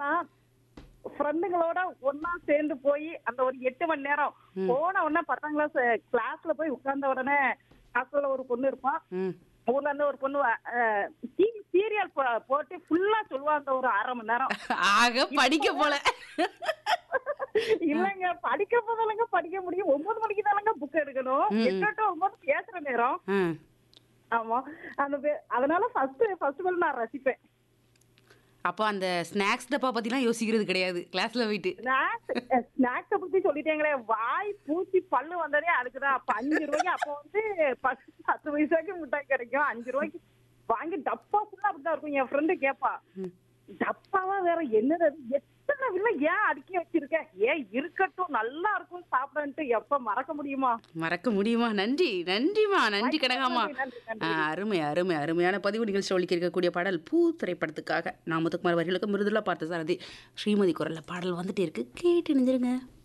எப்பன்னா ஃப்ரெண்டுங்களோட ஒன்னா சேர்ந்து போய் அந்த ஒரு எட்டு மணி நேரம் போன உடனே பத்தாம் கிளாஸ் கிளாஸ்ல போய் உட்கார்ந்த உடனே கிளாஸ்ல ஒரு பொண்ணு இருப்பா ம் ஊர்ல இருந்து ஒரு பொண்ணு சீரியல் போட்டு ஃபுல்லா சொல்லுவா அந்த ஒரு அரை மணி நேரம் ஆக படிக்க போல இல்லங்க படிக்க போதாலங்க படிக்க முடியும் ஒன்பது மணிக்கு தானங்க புக் எடுக்கணும் ம். எட்டு டு ஒன்பது பேசுற நேரம் ம் ஆமா அந்த பே- அதனால ஃபர்ஸ்ட் ஃபர்ஸ்ட் நான் ரசிப்பேன் அப்போ அந்த ஸ்நாக்ஸ் டப்பா பத்திலாம் யோசிக்கிறது கிடையாது கிளாஸ்ல போயிட்டு ஸ்நாக்ஸ் ஸ்நாக்ஸ பத்தி சொல்லிட்டேங்களே வாய் பூச்சி பல்லு வந்ததே அதுக்குதான் அப்ப அஞ்சு ரூபாய்க்கு அப்ப வந்து பத்து பத்து பைசாக்கு மிட்டாய் கிடைக்கும் அஞ்சு ரூபாய்க்கு வாங்கி டப்பா ஃபுல்லா அப்படிதான் இருக்கும் என் ஃப்ரெண்டு கேப்பா டப்பாவா வேற என்னது அது? எத்தனை வில்ல ஏன் அடுக்கி வச்சிருக்க ஏன் இருக்கட்டும் நல்லா இருக்கும் சாப்பிடன்ட்டு எப்ப மறக்க முடியுமா மறக்க முடியுமா நன்றி நன்றிமா நன்றி கனகாமா நன்றி, நன்றி. ஆ, அருமை அருமை அருமையான பதிவு நிகழ்ச்சி ஒழிக்க இருக்கக்கூடிய பாடல் பூ திரைப்படத்துக்காக நாமத்துக்குமார் வரிகளுக்கு மிருதுலா பார்த்த சாரதி ஸ்ரீமதி குரல்ல பாடல் வந்துட்டே இருக்கு கேட்டு நிஞ்சிருங்க